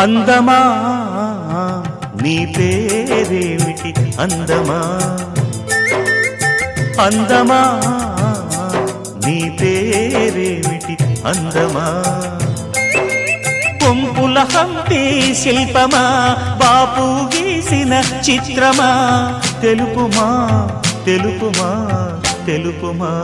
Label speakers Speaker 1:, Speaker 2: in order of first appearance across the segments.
Speaker 1: అందమా నీ పేరేమిటి అందమా అందమా నీ పేరేమిటి అందమా పొంపుల హంపి శిల్పమా బాపు గీసిన చిత్రమా తెలుపుమా తెలుపుమా తెలుపుమా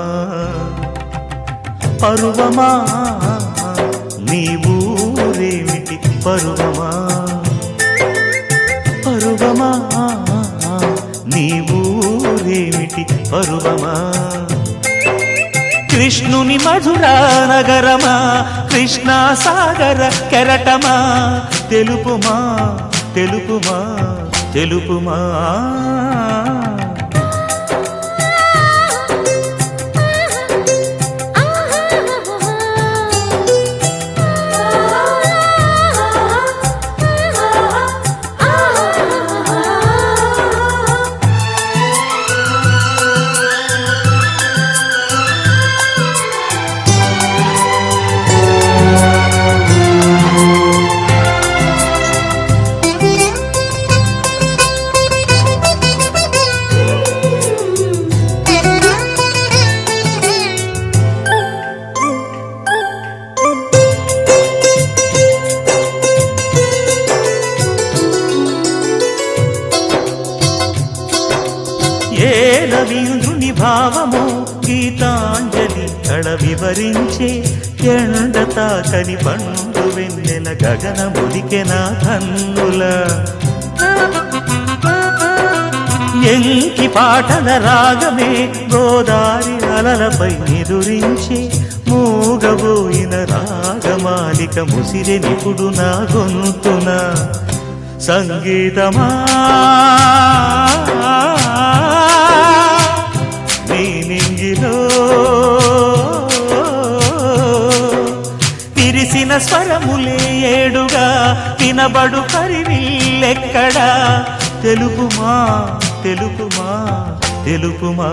Speaker 1: పరువమా నీ ఊరేమిటి పరువమా పరువమా నీ ఊరేమిటి పరువమా కృష్ణుని మధురా నగరమా కృష్ణా సాగర కెరటమా తెలుపుమా తెలుపుమా తెలుపుమా ఏ రవీంద్రుని భావము గీతాంజలి కళ వివరించే ఎండ తాకని పండు వెన్నెల గగన ముదికెన కన్నుల ఎంకి పాటల రాగమే గోదారి అలలపై ఎదురించే మూగబోయిన రాగమాలిక ముసిరె నిపుడు నా గొంతున సంగీతమా నీ నింగిలో విరిసిన స్వరములే ఏడుగా వినబడు కరివిల్లెక్కడా తెలుపుమా తెలుపుమా తెలుపుమా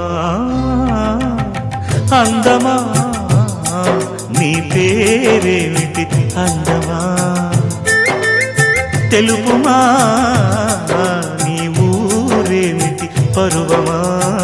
Speaker 1: అందమా నీ పేరేమిటి అందమా తెలుపుమా నీ ఊరేమిటి పరువమా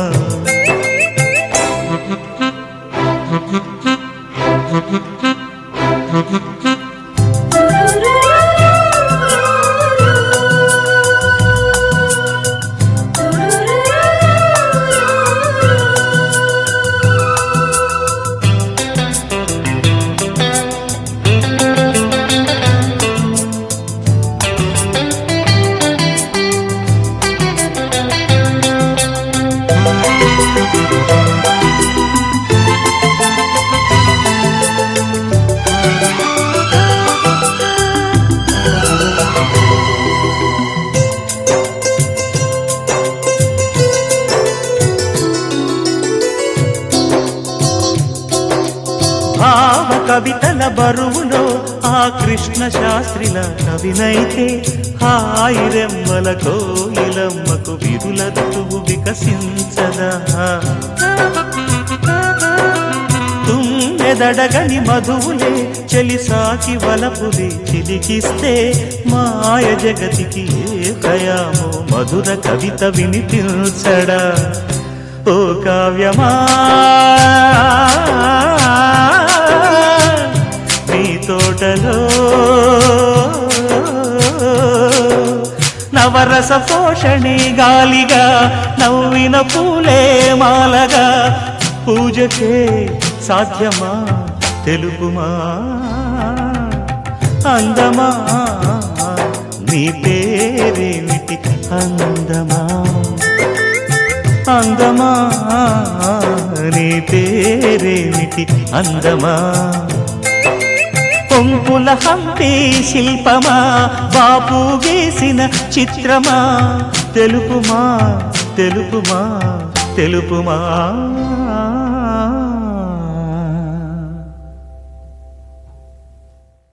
Speaker 1: భావ కవితల బరువులో ఆ కృష్ణ శాస్త్రిల కవినైతే హాయి రెమ్మల కోయిలమ్మకు విరుల ఋతువు వికసించదా తుమ్మెదడగని మధువులే చెలిసాకి వలపుది చిలికిస్తే మాయ జగతికి ఏ భయామో మధుర కవిత వినిపించడా ఓ కావ్యమా నీ తోటలో నవరస పోషణి గాలిగా నవ్విన పూలే మాలగా పూజకే సాధ్యమా తెలుపుమా అందమా నీ పేరేమిటి అందమా అందమా నీ పేరేమిటి అందమా పొంపుల హంపి శిల్పమా బాపు గీసిన చిత్రమా తెలుపుమా తెలుపుమా తెలుపుమా